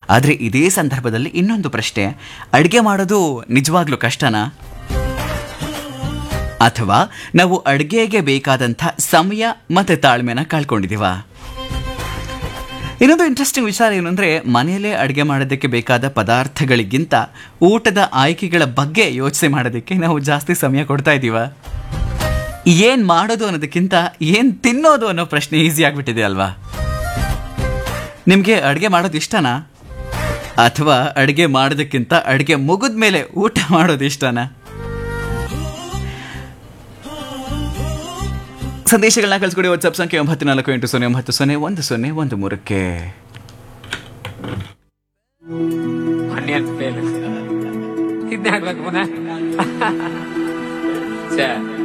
ಆದರೆ ಇದೇ ಸಂದರ್ಭದಲ್ಲಿ ಇನ್ನೊಂದು ಪ್ರಶ್ನೆ ಅಡುಗೆ ಮಾಡೋದು ನಿಜವಾಗ್ಲೂ ಕಷ್ಟನಾ ಅಥವಾ ನಾವು ಅಡುಗೆಗೆ ಬೇಕಾದಂಥ ಸಮಯ ಮತ್ತು ತಾಳ್ಮೆನ ಕಳ್ಕೊಂಡಿದ್ದೀವ ಇನ್ನೊಂದು ಇಂಟ್ರೆಸ್ಟಿಂಗ್ ವಿಚಾರ ಏನು ಅಂದರೆ ಮನೆಯಲ್ಲೇ ಅಡುಗೆ ಮಾಡೋದಕ್ಕೆ ಬೇಕಾದ ಪದಾರ್ಥಗಳಿಗಿಂತ ಊಟದ ಆಯ್ಕೆಗಳ ಬಗ್ಗೆ ಯೋಚನೆ ಮಾಡೋದಕ್ಕೆ ನಾವು ಜಾಸ್ತಿ ಸಮಯ ಕೊಡ್ತಾ ಇದ್ದೀವ ಏನು ಮಾಡೋದು ಅನ್ನೋದಕ್ಕಿಂತ ಏನು ತಿನ್ನೋದು ಅನ್ನೋ ಪ್ರಶ್ನೆ ಈಸಿ ಆಗಿಬಿಟ್ಟಿದೆ ಅಲ್ವಾ ನಿಮಗೆ ಅಡುಗೆ ಮಾಡೋದು ಇಷ್ಟನಾ ಅಥವಾ ಅಡುಗೆ ಮಾಡೋದಕ್ಕಿಂತ ಅಡುಗೆ ಮುಗಿದ ಮೇಲೆ ಊಟ ಮಾಡೋದು ಇಷ್ಟನಾ ಸಂದೇಶಗಳನ್ನ ಕಳಿಸ್ಕೊಡಿ ವಾಟ್ಸ್ಆಪ್ ಸಂಖ್ಯೆ ಒಂಬತ್ತು ನಾಲ್ಕು ಎಂಟು ಸೊನ್ನೆ ಒಂಬತ್ತು ಸೊನ್ನೆ ಒಂದು ಸೊನ್ನೆ ಒಂದು ಮೂರಕ್ಕೆ ಆನಿಯನ್ ಫೇಲ್ ಇದನ್ನೇ ಹಾಕ್ಬೇಕು ಪುನಃ ಛೇ